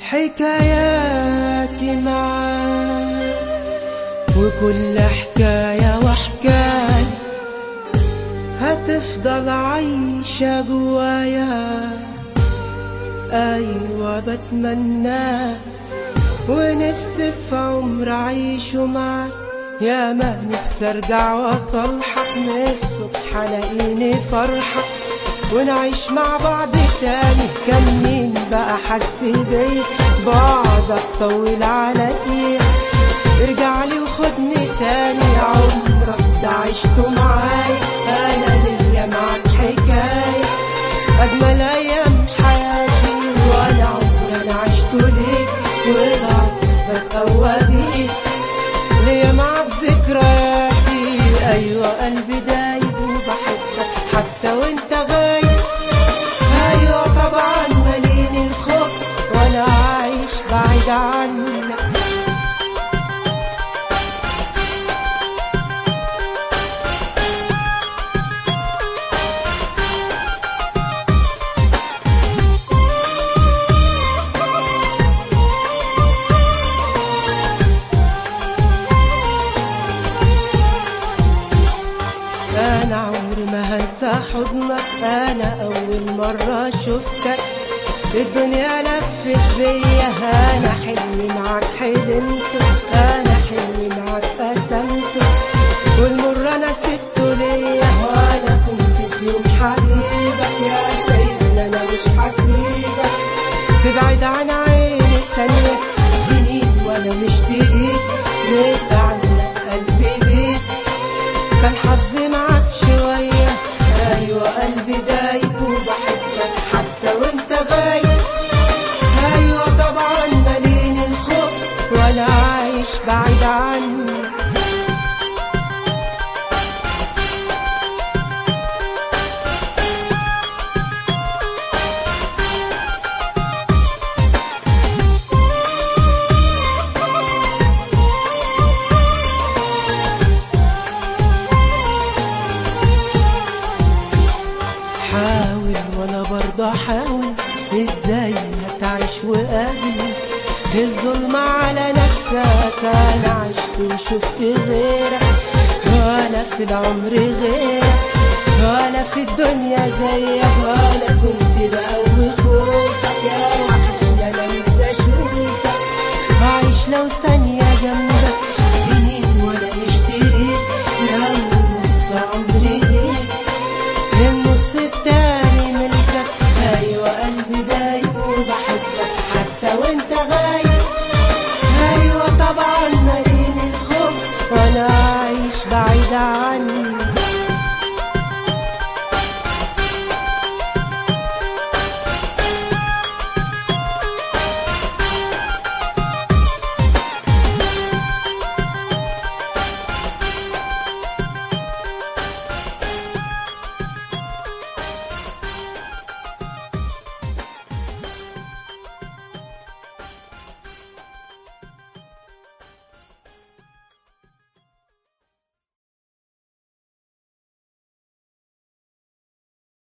حكاياتي معاك وكل حكاية وحكاية هتفضل عايشة جوايا أيوة بتمنى ونفسي في عمر أعيشه معاك يا ما نفسي أرجع وأصلحك من الصبح ألاقيني فرحة ونعيش مع بعض تاني كان مين بقى حس بيا بعدك طول عليا ارجع لي وخدني تاني عمرك ده عشته معايا انا ليا معاك حكايه اجمل ايام حياتي وانا عمري انا عشته ليك وبعد بتقوى بيك ليا معاك ذكرياتي ايوه قلبي دايب وبحبك حتى وانت غايب ايوه طبعا ماليني الخوف وانا عايش بعيد عنك انا عمري ما هنسى حضنك انا اول مرة شفتك الدنيا لفت بيا انا حلمي معاك حلمته انا حلمي معاك قسمته والمر انا سبته ليا وانا كنت في يوم حبيبك يا سيدنا انا مش حسيبك تبعد عن عيني ثانية سنين وانا مشتاق متعلق قلبي بيك كان حظي معاك شوية أيوة قلبي دايب وبحبك حتى وانت غايب أيوة طبعا ماليني الخوف وأنا عايش بعيد عنك حاول وانا برضه احاول ازاي هتعيش وقابل الظلم على نفسك انا عشت وشفت غيرك ولا في العمر غيرك ولا في الدنيا زيك ولا كنت بقوي خوفك يا وحشني انا نفسي اشوفك عايش لو ثانية